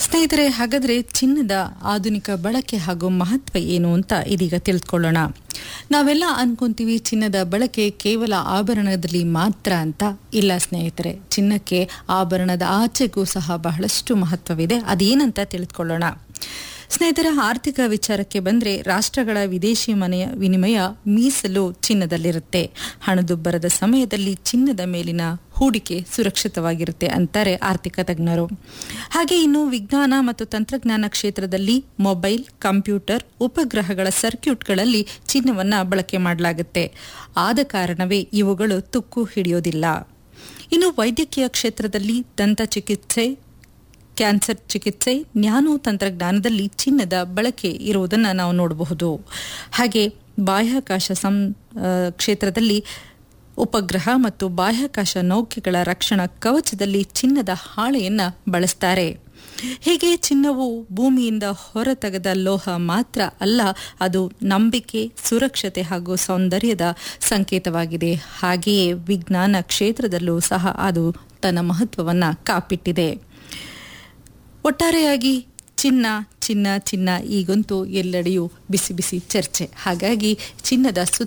ಸ್ನೇಹಿತರೆ ಹಾಗಾದ್ರೆ ಚಿನ್ನದ ಆಧುನಿಕ ಬಳಕೆ ಹಾಗೂ ಮಹತ್ವ ಏನು ಅಂತ ಇದೀಗ ತಿಳ್ಕೊಳ್ಳೋಣ ನಾವೆಲ್ಲ ಅನ್ಕೊಂತೀವಿ ಚಿನ್ನದ ಬಳಕೆ ಕೇವಲ ಆಭರಣದಲ್ಲಿ ಮಾತ್ರ ಅಂತ ಇಲ್ಲ ಸ್ನೇಹಿತರೆ ಚಿನ್ನಕ್ಕೆ ಆಭರಣದ ಆಚೆಗೂ ಸಹ ಬಹಳಷ್ಟು ಮಹತ್ವವಿದೆ ಅದೇನಂತ ತಿಳಿದುಕೊಳ್ಳೋಣ ಸ್ನೇಹಿತರ ಆರ್ಥಿಕ ವಿಚಾರಕ್ಕೆ ಬಂದ್ರೆ ರಾಷ್ಟ್ರಗಳ ವಿದೇಶಿ ಮನೆಯ ವಿನಿಮಯ ಮೀಸಲು ಚಿನ್ನದಲ್ಲಿರುತ್ತೆ ಹಣದುಬ್ಬರದ ಸಮಯದಲ್ಲಿ ಚಿನ್ನದ ಮೇಲಿನ ಹೂಡಿಕೆ ಸುರಕ್ಷಿತವಾಗಿರುತ್ತೆ ಅಂತಾರೆ ಆರ್ಥಿಕ ತಜ್ಞರು ಹಾಗೆ ಇನ್ನು ವಿಜ್ಞಾನ ಮತ್ತು ತಂತ್ರಜ್ಞಾನ ಕ್ಷೇತ್ರದಲ್ಲಿ ಮೊಬೈಲ್ ಕಂಪ್ಯೂಟರ್ ಉಪಗ್ರಹಗಳ ಸರ್ಕ್ಯೂಟ್ಗಳಲ್ಲಿ ಚಿನ್ನವನ್ನ ಬಳಕೆ ಮಾಡಲಾಗುತ್ತೆ ಆದ ಕಾರಣವೇ ಇವುಗಳು ತುಕ್ಕು ಹಿಡಿಯೋದಿಲ್ಲ ಇನ್ನು ವೈದ್ಯಕೀಯ ಕ್ಷೇತ್ರದಲ್ಲಿ ದಂತ ಚಿಕಿತ್ಸೆ ಕ್ಯಾನ್ಸರ್ ಚಿಕಿತ್ಸೆ ನ್ಯಾನೋ ತಂತ್ರಜ್ಞಾನದಲ್ಲಿ ಚಿನ್ನದ ಬಳಕೆ ಇರುವುದನ್ನು ನಾವು ನೋಡಬಹುದು ಹಾಗೆ ಬಾಹ್ಯಾಕಾಶ ಸಂ ಕ್ಷೇತ್ರದಲ್ಲಿ ಉಪಗ್ರಹ ಮತ್ತು ಬಾಹ್ಯಾಕಾಶ ನೌಕೆಗಳ ರಕ್ಷಣಾ ಕವಚದಲ್ಲಿ ಚಿನ್ನದ ಹಾಳೆಯನ್ನು ಬಳಸ್ತಾರೆ ಹೀಗೆ ಚಿನ್ನವು ಭೂಮಿಯಿಂದ ಹೊರತೆಗೆದ ಲೋಹ ಮಾತ್ರ ಅಲ್ಲ ಅದು ನಂಬಿಕೆ ಸುರಕ್ಷತೆ ಹಾಗೂ ಸೌಂದರ್ಯದ ಸಂಕೇತವಾಗಿದೆ ಹಾಗೆಯೇ ವಿಜ್ಞಾನ ಕ್ಷೇತ್ರದಲ್ಲೂ ಸಹ ಅದು ತನ್ನ ಮಹತ್ವವನ್ನು ಕಾಪಿಟ್ಟಿದೆ ಒಟ್ಟಾರೆಯಾಗಿ ಚಿನ್ನ ಚಿನ್ನ ಚಿನ್ನ ಈಗಂತೂ ಎಲ್ಲೆಡೆಯೂ ಬಿಸಿ ಬಿಸಿ ಚರ್ಚೆ ಹಾಗಾಗಿ ಚಿನ್ನದ ಸುತ್ತ